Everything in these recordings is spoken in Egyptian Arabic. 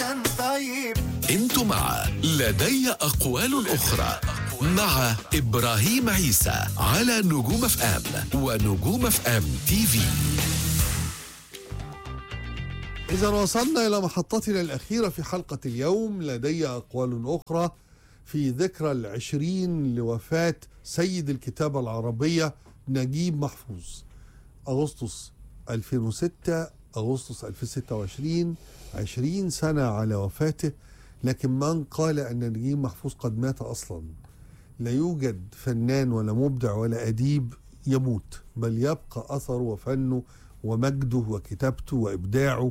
كان طيب انتوا مع لدي أقوال أخرى مع إبراهيم عيسى على نجوم اف ام ونجوم اف ام تي في إذا وصلنا إلى محطتنا الأخيرة في حلقة اليوم لدي أقوال أخرى في ذكرى العشرين لوفاة سيد الكتابة العربية نجيب محفوظ أغسطس 2006 أغسطس 2026 عشرين سنة على وفاته لكن من قال أن نجيب محفوظ قد مات أصلا لا يوجد فنان ولا مبدع ولا أديب يموت بل يبقى أثره وفنه ومجده وكتابته وإبداعه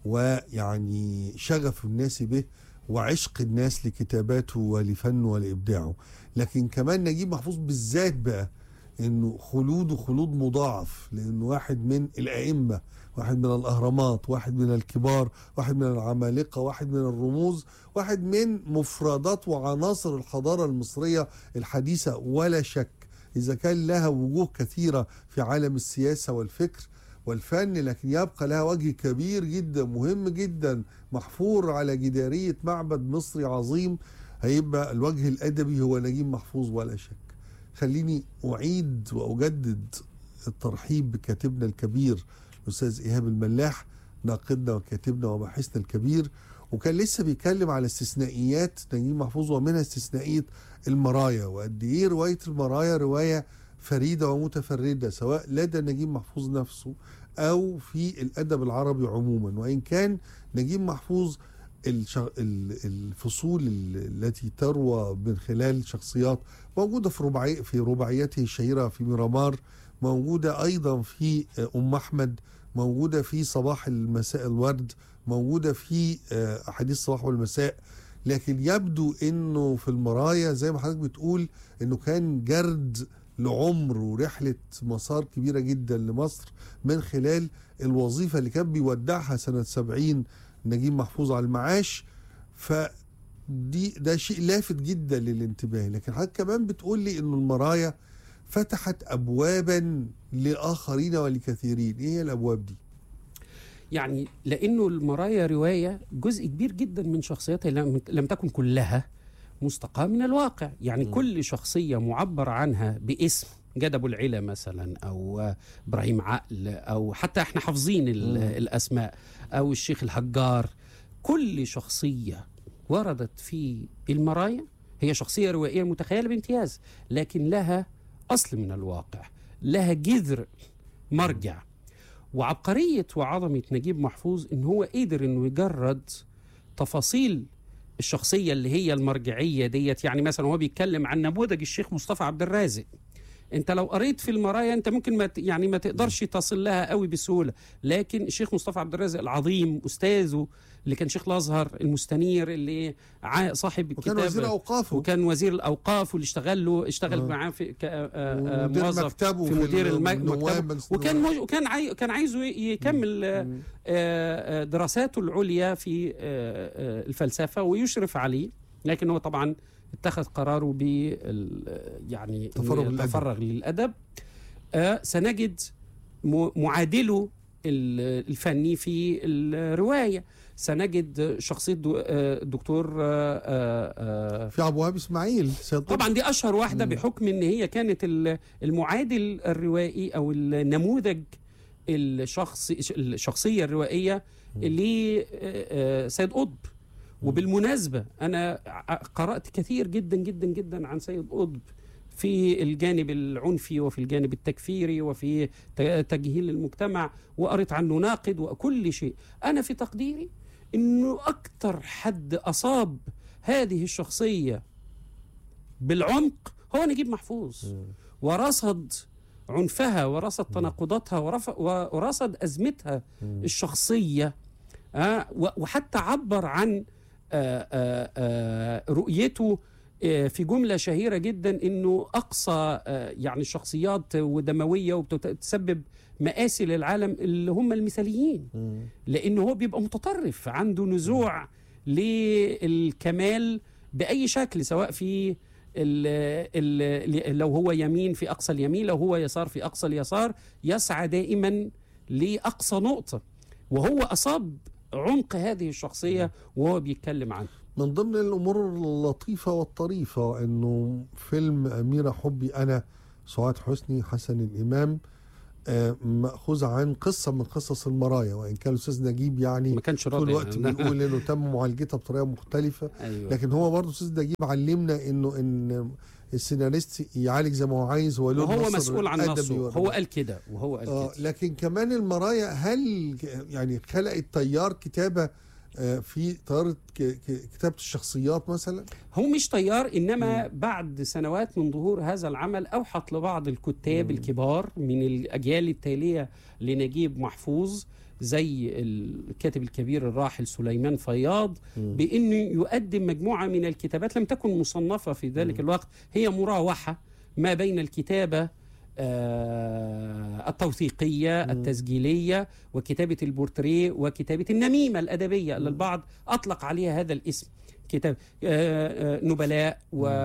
ويعني شغف الناس به وعشق الناس لكتاباته ولفنه ولإبداعه لكن كمان نجيب محفوظ بالذات بقى انه خلوده خلود مضاعف لانه واحد من الائمه واحد من الاهرامات واحد من الكبار واحد من العمالقه واحد من الرموز واحد من مفردات وعناصر الحضاره المصريه الحديثه ولا شك اذا كان لها وجوه كثيره في عالم السياسه والفكر والفن لكن يبقى لها وجه كبير جدا مهم جدا محفور على جداريه معبد مصري عظيم هيبقى الوجه الادبي هو نجيب محفوظ ولا شك خليني أعيد وأجدد الترحيب بكاتبنا الكبير الأستاذ إيهاب الملاح ناقدنا وكاتبنا وباحثنا الكبير وكان لسه بيتكلم على استثنائيات نجيب محفوظ ومنها استثنائية المرايا وقد إيه رواية المرايا رواية فريدة ومتفردة سواء لدى نجيب محفوظ نفسه أو في الأدب العربي عموما وإن كان نجيب محفوظ الش- ال- الفصول ال- التي تروى من خلال شخصيات موجودة في رباعي في رباعيته الشهيرة في ميرامار موجودة أيضا في أم أحمد موجودة في صباح المساء الورد موجودة في آه، أحاديث الصباح والمساء لكن يبدو انه في المرايا زي ما حضرتك بتقول انه كان جرد لعمر ورحلة مسار كبيرة جدا لمصر من خلال الوظيفة اللي كان بيودعها سنة 70 نجيب محفوظ على المعاش فدي ده شيء لافت جدا للانتباه لكن حضرتك كمان بتقول لي انه المرايا فتحت ابوابا لاخرين ولكثيرين ايه هي الابواب دي يعني لانه المرايا روايه جزء كبير جدا من شخصيتها لم, لم تكن كلها مستقاه من الواقع يعني م. كل شخصيه معبر عنها باسم جاد ابو العلا مثلا او آه، ابراهيم عقل او حتى احنا حافظين ال- الاسماء او الشيخ الحجار كل شخصيه وردت في المرايا هي شخصيه روائيه متخيله بامتياز لكن لها اصل من الواقع لها جذر مرجع وعبقريه وعظمه نجيب محفوظ ان هو قدر انه يجرد تفاصيل الشخصيه اللي هي المرجعيه ديت يعني مثلا هو بيتكلم عن نموذج الشيخ مصطفى عبد الرازق انت لو قريت في المرايا انت ممكن ما ت- يعني ما تقدرش تصل لها قوي بسهوله لكن الشيخ مصطفى عبد الرازق العظيم استاذه اللي كان شيخ الازهر المستنير اللي ع- صاحب وكان الكتاب وزير اوقافه وكان وزير الاوقاف واللي اشتغل له اشتغل آه. معاه في ك- آه، آه، ومدير موظف مكتبه في مدير ال- الم- النواب مكتبه مجلس وكان النواب. مج... وكان عاي... كان عايزه ي- يكمل آه، مم. آه، آه، دراساته العليا في آه، آه، الفلسفه ويشرف عليه لكن هو طبعا اتخذ قراره ب يعني إنه تفرغ للأدب. يتفرغ للادب آه، سنجد م- معادله ال- الفني في الروايه سنجد شخصيه دو- آه، دكتور آه، آه، آه، في ابو وهاب اسماعيل سيد طب. طبعا دي اشهر واحده بحكم ان هي كانت ال- المعادل الروائي او النموذج الشخص الشخصيه الروائيه لسيد قطب وبالمناسبه انا ع- قرات كثير جدا جدا جدا عن سيد قطب في الجانب العنفي وفي الجانب التكفيري وفي ت- تجهيل المجتمع وقريت عنه ناقد وكل شيء انا في تقديري انه اكثر حد اصاب هذه الشخصيه بالعمق هو نجيب محفوظ ورصد عنفها ورصد تناقضاتها ورف- ورصد ازمتها الشخصيه آه، و- وحتى عبر عن آه، آه، آه، رؤيته آه، في جملة شهيرة جدا انه اقصى آه، يعني الشخصيات ودموية وبتسبب مآسي للعالم اللي هم المثاليين لانه هو بيبقى متطرف عنده نزوع للكمال باي شكل سواء في ال ال لو هو يمين في اقصى اليمين لو هو يسار في اقصى اليسار يسعى دائما لاقصى نقطه وهو اصاب عمق هذه الشخصيه وهو بيتكلم عنها من ضمن الامور اللطيفه والطريفه انه فيلم اميره حبي انا سعاد حسني حسن الامام آه، ماخوذ عن قصه من قصص المرايا وان كان الاستاذ نجيب يعني ما كانش طول راضي الوقت يعني. بيقول انه تم معالجتها بطريقه مختلفه ايوه لكن هو برضه استاذ نجيب علمنا انه ان السيناريست يعالج زي ما هو عايز هو له وهو النصر مسؤول عن الأدبي نفسه والرواية. هو قال كده وهو قال آه كده لكن كمان المرايا هل ك- يعني خلقت تيار كتابه آه في تيار ك- ك- كتابه الشخصيات مثلا هو مش طيار انما بعد سنوات من ظهور هذا العمل اوحت لبعض الكتاب الكبار من الاجيال التاليه لنجيب محفوظ زي الكاتب الكبير الراحل سليمان فياض بانه يقدم مجموعه من الكتابات لم تكن مصنفه في ذلك الوقت هي مراوحه ما بين الكتابه آه، التوثيقيه التسجيليه وكتابه البورتريه وكتابه النميمه الادبيه اللي البعض اطلق عليها هذا الاسم كتاب آه، آه، نبلاء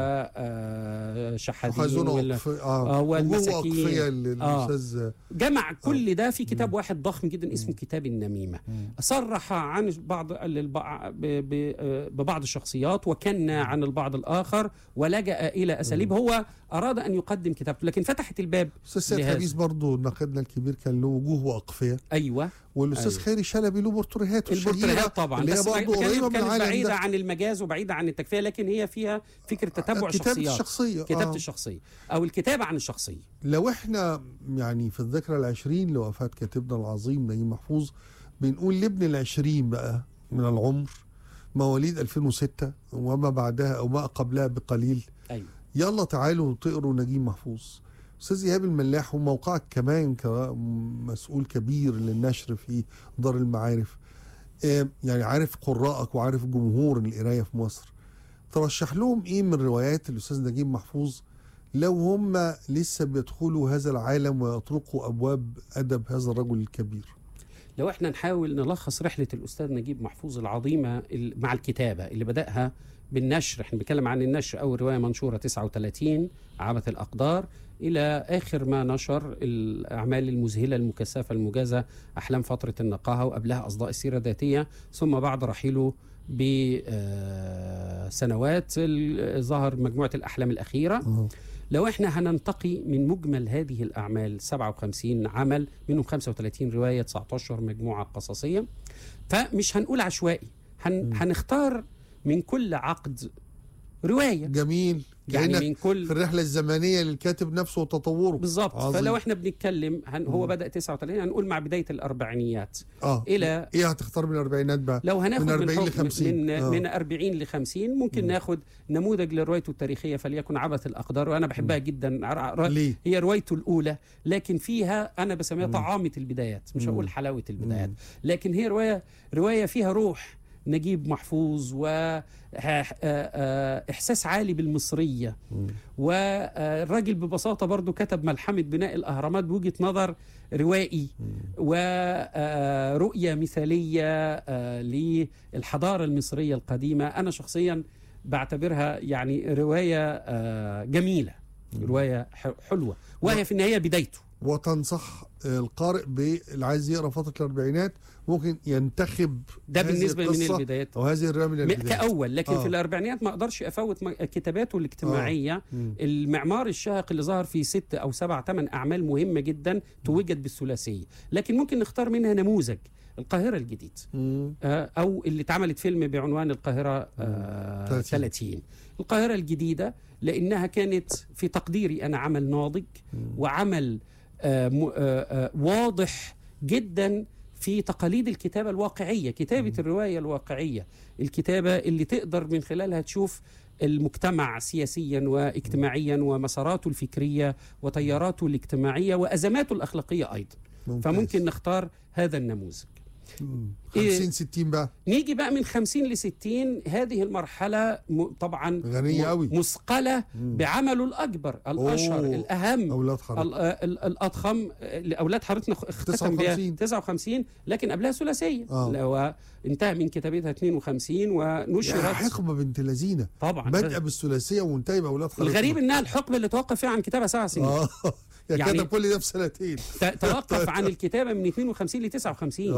وشحاذين حيزون ولا- وقف اه, آه، وجوه والمساكين. وقفيه للاستاذ جمع كل ده في كتاب واحد ضخم جدا اسمه كتاب النميمة صرح عن بعض للبع- ب- ب- آه، ببعض الشخصيات وكن عن البعض الآخر ولجأ إلى أساليب هو أراد أن يقدم كتابته لكن فتحت الباب استاذ سيد لهذا. خبيز برضه ناقدنا الكبير كان له وجوه واقفيه أيوة والاستاذ أيوة. خيري شلبي له بورتريهات الشهيره البورتريهات طبعا اللي هي بس ما- برضه كانت- قريبه من كانت العالم بعيدة ده عن المجاز وبعيدة عن التكفية لكن هي فيها فكرة تتبع كتابه الشخصيات الشخصيه كتابة آه. الشخصية أو الكتابة عن الشخصية لو احنا يعني في الذكرى العشرين لوفاة كاتبنا العظيم نجيب محفوظ بنقول لابن العشرين بقى من العمر مواليد 2006 وما بعدها او ما قبلها بقليل أيوة يلا تعالوا تقروا نجيب محفوظ استاذ ايهاب الملاح وموقعك كمان كمسؤول كبير للنشر في دار المعارف آه، يعني عارف قراءك وعارف جمهور القرايه في مصر ترشح لهم ايه من روايات الاستاذ نجيب محفوظ لو هم لسه بيدخلوا هذا العالم ويطرقوا ابواب ادب هذا الرجل الكبير لو احنا نحاول نلخص رحلة الأستاذ نجيب محفوظ العظيمة ال- مع الكتابة اللي بدأها بالنشر احنا بنتكلم عن النشر أول رواية منشورة 39 عبث الأقدار إلى آخر ما نشر الأعمال المذهلة المكثفة المجازة أحلام فترة النقاهة وقبلها أصداء السيرة الذاتية ثم بعد رحيله بسنوات ظهر مجموعة الأحلام الأخيرة لو احنا هننتقي من مجمل هذه الاعمال 57 عمل منهم 35 روايه 19 مجموعه قصصيه فمش هنقول عشوائي هن هنختار من كل عقد روايه جميل يعني كأنك من كل في الرحله الزمنيه للكاتب نفسه وتطوره بالظبط عظيم. فلو احنا بنتكلم هن هو بدا 39 هنقول مع بدايه الاربعينيات اه الى ايه هتختار من الاربعينات بقى لو هناخد من من 40 ل حكم- 50. من آه. من 40 ل 50 ممكن ناخد نموذج لروايته التاريخيه فليكن عبث الاقدار وانا بحبها جدا ع- ع- ليه هي روايته الأولى لكن فيها أنا بسميها طعامة البدايات مش هقول حلاوة البدايات لكن هي رواية رواية فيها روح نجيب محفوظ وإحساس عالي بالمصرية والراجل ببساطة برضو كتب ملحمة بناء الأهرامات بوجهة نظر روائي ورؤية مثالية آه، للحضارة المصرية القديمة أنا شخصيا بعتبرها يعني رواية آه، جميلة رواية ح- حلوة وهي في النهاية بدايته وتنصح القارئ باللي عايز يقرا فتره الاربعينات ممكن ينتخب ده هذه بالنسبة من القصة البدايات او هذه الروايه من م- البدايات كأول لكن آه. في الأربعينات ما أقدرش أفوت م- كتاباته الاجتماعية مم. المعمار الشاهق اللي ظهر في ست أو سبع ثمان أعمال مهمة جدا توجد بالثلاثية لكن ممكن نختار منها نموذج القاهرة الجديد مم. آه، او اللي اتعملت فيلم بعنوان القاهره آه 30. 30 القاهره الجديده لانها كانت في تقديري انا عمل ناضج وعمل آه م- آه آه واضح جدا في تقاليد الكتابه الواقعيه كتابه الروايه الواقعيه الكتابه اللي تقدر من خلالها تشوف المجتمع سياسيا واجتماعيا ومساراته الفكريه وتياراته الاجتماعيه وازماته الاخلاقيه ايضا ممتاز. فممكن نختار هذا النموذج مم. إيه؟ 50 60 بقى نيجي بقى من 50 ل 60 هذه المرحلة م- طبعا غنية م- أوي. مثقلة مم. بعمله الأكبر الأشهر أوه. الأهم اولاد حرام ال- ال- الأضخم لأولاد حارتنا خ- اختتم بها 59. 59 لكن قبلها ثلاثية آه. لو انتهى من كتابتها 52 يا ونشرت حقبه بنت لذينه طبعا بادئه بالثلاثيه ومنتهيه باولاد حرام الغريب انها الحقبه اللي توقف فيها عن كتابه سبع سنين اه يا يعني- كتب كل ده في سنتين ت- توقف عن الكتابه من 52 ل 59 آه. هو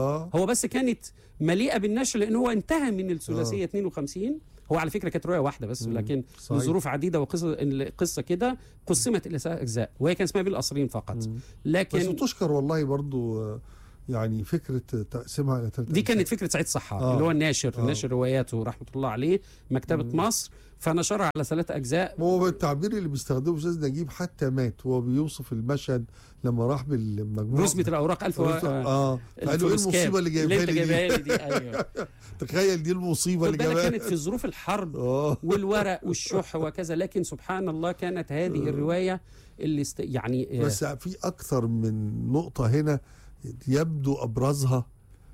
هو بس كانت مليئه بالنشر لان هو انتهى من الثلاثيه 52 هو على فكره كانت روايه واحده بس مم. لكن صحيح. لظروف عديده وقصه القصه كده قسمت الى ثلاث اجزاء وهي كان اسمها بالقصرين فقط مم. بس لكن تشكر والله برضو آه، يعني فكره تقسيمها الى ثلاث دي كانت فكره سعيد صحار آه. اللي هو الناشر آه. ناشر رواياته رحمه الله عليه مكتبه مم. مصر فنشرها على ثلاث اجزاء هو التعبير اللي بيستخدمه استاذ نجيب حتى مات وهو بيوصف المشهد لما راح بالمجموعه رسمه الاوراق الف و... اه قال له ايه الفلوسكاب المصيبه اللي اللي جايبها انت لي جايبها دي لي دي ايوه تخيل دي المصيبه خد اللي بالك جايبها كانت في ظروف الحرب اه والورق والشح وكذا لكن سبحان الله كانت هذه الروايه اللي است... يعني آه، بس في اكثر من نقطه هنا يبدو ابرزها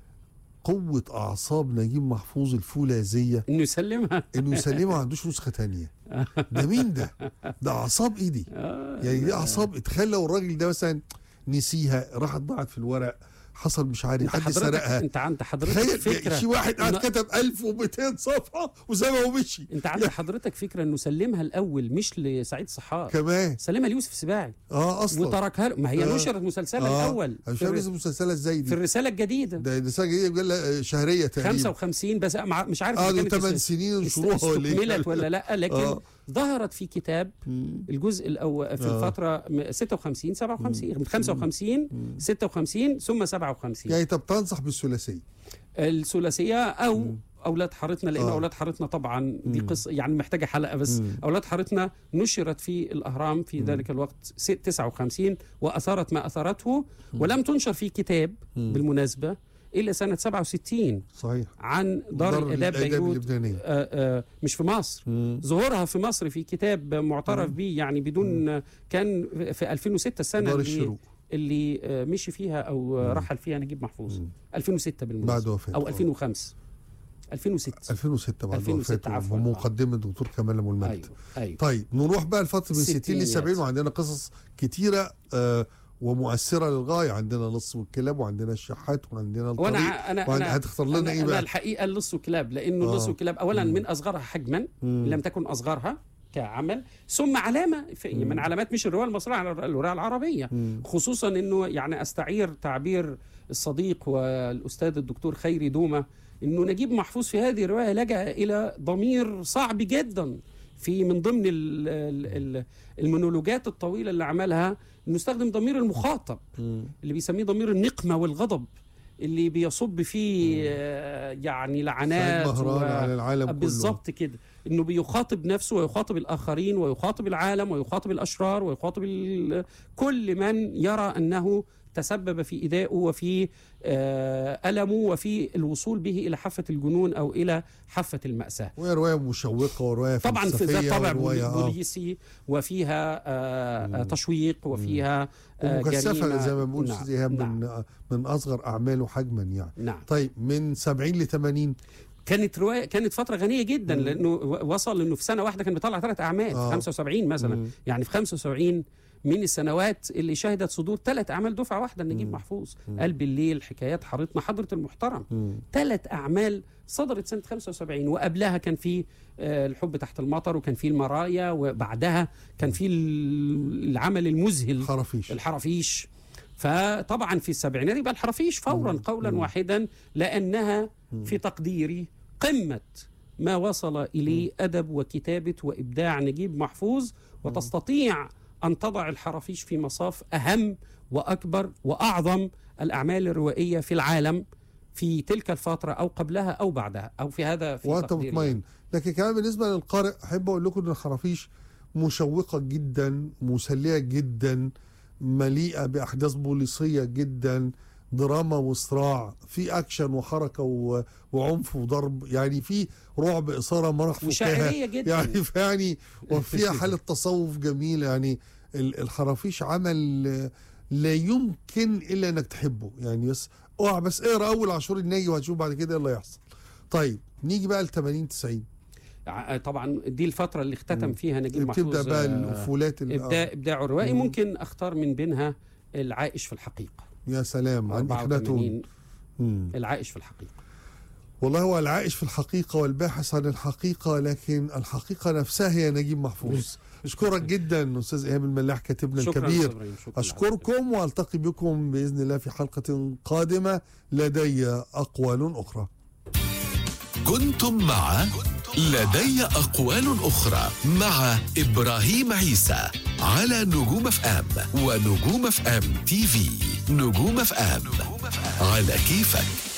قوه اعصاب نجيب محفوظ الفولاذيه انه يسلمها انه يسلمها ما عندوش نسخه تانية ده مين ده ده اعصاب ايه دي آه، يعني دي اعصاب تخيل لو الراجل ده مثلا نسيها راحت ضاعت في الورق حصل مش عارف انت حد حضرتك سرقها انت عند حضرتك تخيل فكره شي واحد قاعد إنه- كتب 1200 صفحه وسابها ومشي انت عند حضرتك فكره انه سلمها الاول مش لسعيد صحار كمان سلمها ليوسف السباعي اه اصلا وتركها له ما هي آه. نشرت مسلسلها آه. الاول انا مش في, عارف الر... اسم المسلسله ازاي في دي الرساله الجديده ده الرساله الجديده بيقول لها شهريه تقريبا 55 بس مع- مش عارف اه إذا دول كانت 8 است- سنين است- نشروها ولا استكملت ايه ولا لا لكن آه. ظهرت في كتاب مم. الجزء الاول في آه. الفتره م- 56 57 من 55 56 ثم 57 يعني طب تنصح بالثلاثيه الثلاثيه او مم. اولاد حارتنا لان آه. اولاد حارتنا طبعا دي مم. قصه يعني محتاجه حلقه بس مم. اولاد حارتنا نشرت في الاهرام في ذلك الوقت س- 59 واثارت ما اثارته ولم تنشر في كتاب مم. بالمناسبه الا سنه 67 صحيح عن دار, الاداب بيروت اللبنانيه آه، آه، مش في مصر مم. ظهورها في مصر في كتاب معترف به يعني بدون كان في 2006 السنه دار اللي, الشروق اللي آه، مشي فيها او آه، رحل فيها نجيب محفوظ مم. 2006 بعد بالمناسبه وفاته او 2005 2006 2006 بعد 2006 وفاته عفواً. ومقدمه الدكتور كمال ابو المجد ايوه ايوه طيب نروح بقى لفتره من 60 ل الستينيات. 70 وعندنا قصص كتيره آه ومؤثره للغايه عندنا لص والكلاب وعندنا الشحات وعندنا الطريق وانا ع- انا وعند- انا هتختار لنا أنا, ايه أنا بقى؟ الحقيقه اللص وكلاب لانه آه. اللص وكلاب اولا مم. من اصغرها حجما مم. لم تكن اصغرها كعمل ثم علامه في مم. من علامات مش الروايه المصريه على الروايه العربيه مم. خصوصا انه يعني استعير تعبير الصديق والاستاذ الدكتور خيري دومه انه نجيب محفوظ في هذه الروايه لجا الى ضمير صعب جدا في من ضمن ال ال ال المونولوجات الطويله اللي عملها انه استخدم ضمير المخاطب مم. اللي بيسميه ضمير النقمه والغضب اللي بيصب فيه آه، يعني سعيد لعنات مهران على العالم كله بالظبط كده انه بيخاطب نفسه ويخاطب الاخرين ويخاطب العالم ويخاطب الاشرار ويخاطب ال- كل من يرى انه تسبب في ايذائه وفي آه، المه وفي الوصول به الى حافه الجنون او الى حافه الماساه وهي روايه مشوقه وروايه طبعا في فلسفية ذات طابع ورواية، آه. بوليسي وفيها آه، آه، مم. تشويق وفيها آه، ومكثفه جريمة. زي ما بنقول نعم، استاذ ايهاب نعم. من من اصغر اعماله حجما يعني نعم طيب من 70 ل 80 كانت روايه كانت فتره غنيه جدا مم. لانه و- وصل انه في سنه واحده كان بيطلع ثلاث اعمال آه. في 75 مثلا مم. يعني في 75 من السنوات اللي شهدت صدور ثلاث اعمال دفعه واحده لنجيب مم. محفوظ مم. قلب الليل حكايات حارتنا حضره المحترم مم. ثلاث اعمال صدرت سنه 75 وقبلها كان في آه، الحب تحت المطر وكان في المرايا وبعدها كان في ال- العمل المذهل خرافيش الحرافيش فطبعا في السبعينات يبقى الحرافيش فورا مم. قولا مم. واحدا لانها مم. في تقديري قمه ما وصل اليه ادب وكتابه وابداع نجيب محفوظ وتستطيع ان تضع الحرافيش في مصاف اهم واكبر واعظم الاعمال الروائيه في العالم في تلك الفتره او قبلها او بعدها او في هذا في وانت تقديري مطمئن لكن كمان بالنسبه للقارئ احب اقول لكم ان الخرافيش مشوقه جدا مسليه جدا مليئه باحداث بوليسيه جدا دراما وصراع في اكشن وحركه و... وعنف وضرب يعني في رعب اثاره مرح فكاهه وشاعريه جدا يعني يعني وفيها حاله تصوف جميل يعني ال- الخرافيش عمل آه، لا يمكن الا انك تحبه يعني بس اوعى بس اقرا اول عاشور الناجي وهتشوف بعد كده ايه اللي هيحصل طيب نيجي بقى ل 80 90 ع- طبعا دي الفتره اللي اختتم فيها نجيب محفوظ بتبدا بقى آه، الافولات ال- ابداع ابداعه الروائي مم. ممكن اختار من بينها العائش في الحقيقه يا سلام عن اخناتون 84 مم. العائش في الحقيقه والله هو العائش في الحقيقة والباحث عن الحقيقة لكن الحقيقة نفسها هي نجيب محفوظ أشكرك جدا أستاذ إيهاب الملاح كاتبنا شكراً الكبير أستاذ إبراهيم، شكراً على أشكركم وألتقي بكم بإذن الله في حلقة قادمة لدي أقوال أخرى كنتم مع لدي أقوال أخرى مع إبراهيم عيسى على نجوم اف ام ونجوم اف ام تي في نجوم اف ام على كيفك